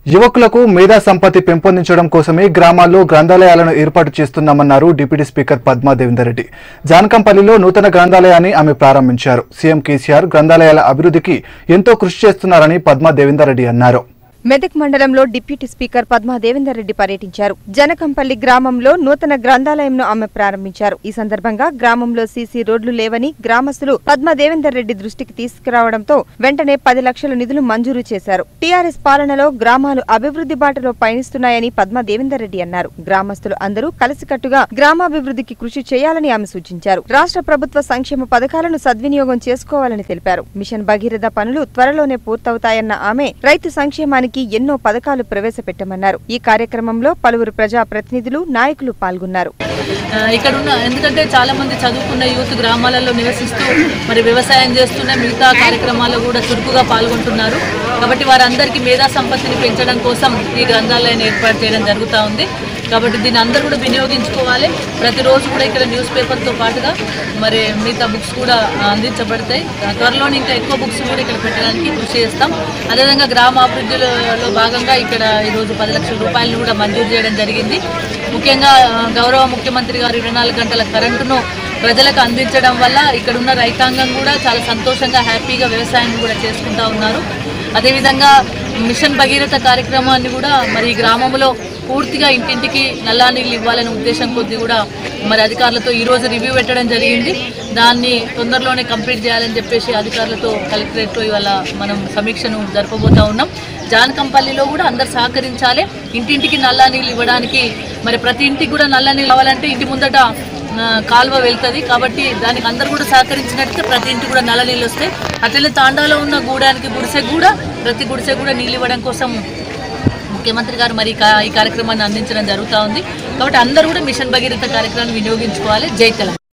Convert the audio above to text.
యువకులకు మేధా సంపత్తి పెంపొందించడం కోసమే గ్రామాల్లో గ్రంథాలయాలను ఏర్పాటు చేస్తున్నామన్నారు డిప్యూటీ స్పీకర్ పద్మా దేవేందర్ రెడ్డి జానకంపల్లిలో నూతన గ్రంథాలయాన్ని ఆమె ప్రారంభించారు సీఎం కేసీఆర్ గ్రంథాలయాల అభివృద్ధికి ఎంతో కృషి చేస్తున్నారని పద్మా దేవేందర్ రెడ్డి అన్నారు మెదక్ మండలంలో డిప్యూటీ స్పీకర్ పద్మా దేవేందర్ రెడ్డి పర్యటించారు జనకంపల్లి గ్రామంలో నూతన గ్రంథాలయంను ఆమె ప్రారంభించారు ఈ సందర్భంగా గ్రామంలో సీసీ రోడ్లు లేవని గ్రామస్తులు పద్మా దేవేందర్ రెడ్డి దృష్టికి తీసుకురావడంతో వెంటనే పది లక్షల నిధులు మంజూరు చేశారు టీఆర్ఎస్ పాలనలో గ్రామాలు అభివృద్ధి బాటలో పయనిస్తున్నాయని పద్మా దేవేందర్ రెడ్డి అన్నారు గ్రామస్తులు అందరూ కలిసికట్టుగా గ్రామాభివృద్ధికి కృషి చేయాలని ఆమె సూచించారు రాష్ట్ర ప్రభుత్వ సంక్షేమ పథకాలను సద్వినియోగం చేసుకోవాలని తెలిపారు మిషన్ భగీరథ పనులు త్వరలోనే పూర్తవుతాయన్న ఆమె రైతు సంక్షేమానికి ఎన్నో పథకాలు ప్రవేశపెట్టమన్నారు ఈ కార్యక్రమంలో పలువురు ప్రజా ప్రతినిధులు నాయకులు పాల్గొన్నారు ఆ, ఇక్కడ ఉన్న ఎందుకంటే చాలా మంది చదువుకున్న యూత్ గ్రామాలలో నివసిస్తూ మరి వ్యవసాయం చేస్తున్న మిగతా కార్యక్రమాల్లో కూడా చురుకుగా పాల్గొంటున్నారు కాబట్టి వారందరికీ మేధా సంపత్తిని పెంచడం కోసం ఈ గ్రంథాలయాన్ని ఏర్పాటు చేయడం జరుగుతూ ఉంది కాబట్టి దీన్ని అందరూ కూడా వినియోగించుకోవాలి ప్రతిరోజు కూడా ఇక్కడ న్యూస్ పేపర్తో పాటుగా మరి మిగతా బుక్స్ కూడా ఆ, అందించబడతాయి ఆ, త్వరలోనే ఇంకా ఎక్కువ బుక్స్ కూడా ఇక్కడ పెట్టడానికి కృషి చేస్తాం అదేవిధంగా గ్రామాభివృద్ధిలో భాగంగా ఇక్కడ ఈరోజు పది లక్షల రూపాయలను కూడా మంజూరు చేయడం జరిగింది ముఖ్యంగా ఆ, గౌరవ ముఖ్యమంత్రి గారు ఇరవై నాలుగు గంటల కరెంటును ప్రజలకు అందించడం వల్ల ఇక్కడ ఉన్న రైతాంగం కూడా చాలా సంతోషంగా హ్యాపీగా వ్యవసాయం కూడా చేసుకుంటా ఉన్నారు అదేవిధంగా మిషన్ భగీరథ కార్యక్రమాన్ని కూడా మరి ఈ గ్రామంలో పూర్తిగా ఇంటింటికి నల్లా నీళ్ళు ఇవ్వాలనే ఉద్దేశం కొద్దీ కూడా మరి అధికారులతో ఈ రోజు రివ్యూ పెట్టడం జరిగింది దాన్ని తొందరలోనే కంప్లీట్ చేయాలని చెప్పేసి అధికారులతో కలెక్టరేట్లో ఇవాళ మనం సమీక్షను జరపబోతా ఉన్నాం జానకంపల్లిలో కూడా అందరు సహకరించాలి ఇంటింటికి నల్లా నీళ్ళు ఇవ్వడానికి మరి ప్రతి ఇంటికి కూడా నల్ల నీళ్ళు కావాలంటే ఇంటి ముందట ఆ, కాలువ వెళ్తుంది కాబట్టి దానికి అందరు కూడా సహకరించినట్టు ప్రతి ఇంటికి కూడా నల్ల నీళ్ళు వస్తాయి అట్లనే తాండాలో ఉన్న గూడానికి గుడిసె కూడా ప్రతి గుడిసె కూడా నీళ్ళు ఇవ్వడం కోసం ముఖ్యమంత్రి గారు మరి ఈ కా- ఈ కార్యక్రమాన్ని అందించడం జరుగుతూ ఉంది కాబట్టి అందరూ కూడా మిషన్ భగీరథ కార్యక్రమాన్ని వినియోగించుకోవాలి జై తెలంగాణ